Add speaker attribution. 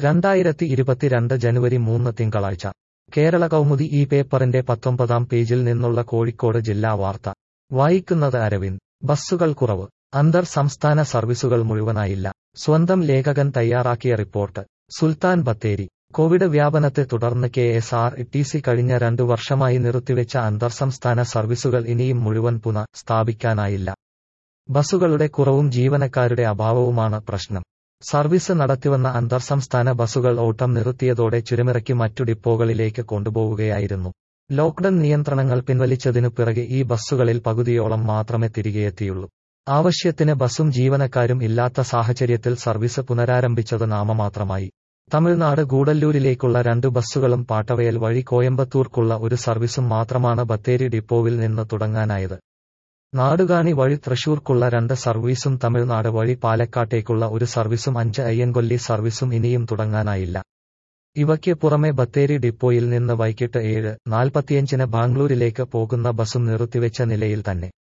Speaker 1: രണ്ടായിരത്തി ഇരുപത്തിരണ്ട് ജനുവരി മൂന്ന് തിങ്കളാഴ്ച കേരള കൗമുദി ഈ പേപ്പറിന്റെ പത്തൊമ്പതാം പേജിൽ നിന്നുള്ള കോഴിക്കോട് ജില്ലാ വാർത്ത വായിക്കുന്നത് അരവിന്ദ് ബസ്സുകൾ കുറവ് അന്തർ സംസ്ഥാന സർവീസുകൾ മുഴുവനായില്ല സ്വന്തം ലേഖകൻ തയ്യാറാക്കിയ റിപ്പോർട്ട് സുൽത്താൻ ബത്തേരി കോവിഡ് വ്യാപനത്തെ തുടർന്ന് K S R T C കഴിഞ്ഞ രണ്ടു വർഷമായി നിർത്തിവെച്ച അന്തർ സംസ്ഥാന സർവീസുകൾ ഇനിയും മുഴുവൻ പുനഃ സ്ഥാപിക്കാനായില്ല ബസ്സുകളുടെ കുറവും ജീവനക്കാരുടെ അഭാവവുമാണ് പ്രശ്നം സർവീസ് നടത്തിവന്ന അന്തർ സംസ്ഥാന ബസ്സുകൾ ഓട്ടം നിർത്തിയതോടെ ചുരമിറക്കി മറ്റു ഡിപ്പോകളിലേക്ക് കൊണ്ടുപോവുകയായിരുന്നു ലോക്ഡൌൺ നിയന്ത്രണങ്ങൾ പിൻവലിച്ചതിനു പിറകെ ഈ ബസ്സുകളിൽ പകുതിയോളം മാത്രമേ തിരികെയെത്തിയുള്ളൂ ആവശ്യത്തിന് ബസ്സും ജീവനക്കാരും ഇല്ലാത്ത സാഹചര്യത്തിൽ സർവീസ് പുനരാരംഭിച്ചത് നാമമാത്രമായി തമിഴ്നാട് ഗൂഡല്ലൂരിലേക്കുള്ള രണ്ടു ബസ്സുകളും പാട്ടവയൽ വഴി കോയമ്പത്തൂർക്കുള്ള ഒരു സർവീസും മാത്രമാണ് ബത്തേരി ഡിപ്പോവിൽ നിന്ന് തുടങ്ങാനായത് നാടുകാണി വഴി തൃശൂർക്കുള്ള രണ്ട് സർവീസും തമിഴ്നാട് വഴി പാലക്കാട്ടേക്കുള്ള ഒരു സർവീസും അഞ്ച് അയ്യൻകൊല്ലി സർവീസും ഇനിയും തുടങ്ങാനായില്ല ഇവയ്ക്ക് പുറമെ ബത്തേരി ഡിപ്പോയിൽ നിന്ന് വൈകിട്ട് ഏഴ് നാൽപ്പത്തിയഞ്ചിന് ബാംഗ്ലൂരിലേക്ക് പോകുന്ന ബസും നിർത്തിവെച്ച നിലയിൽ തന്നെ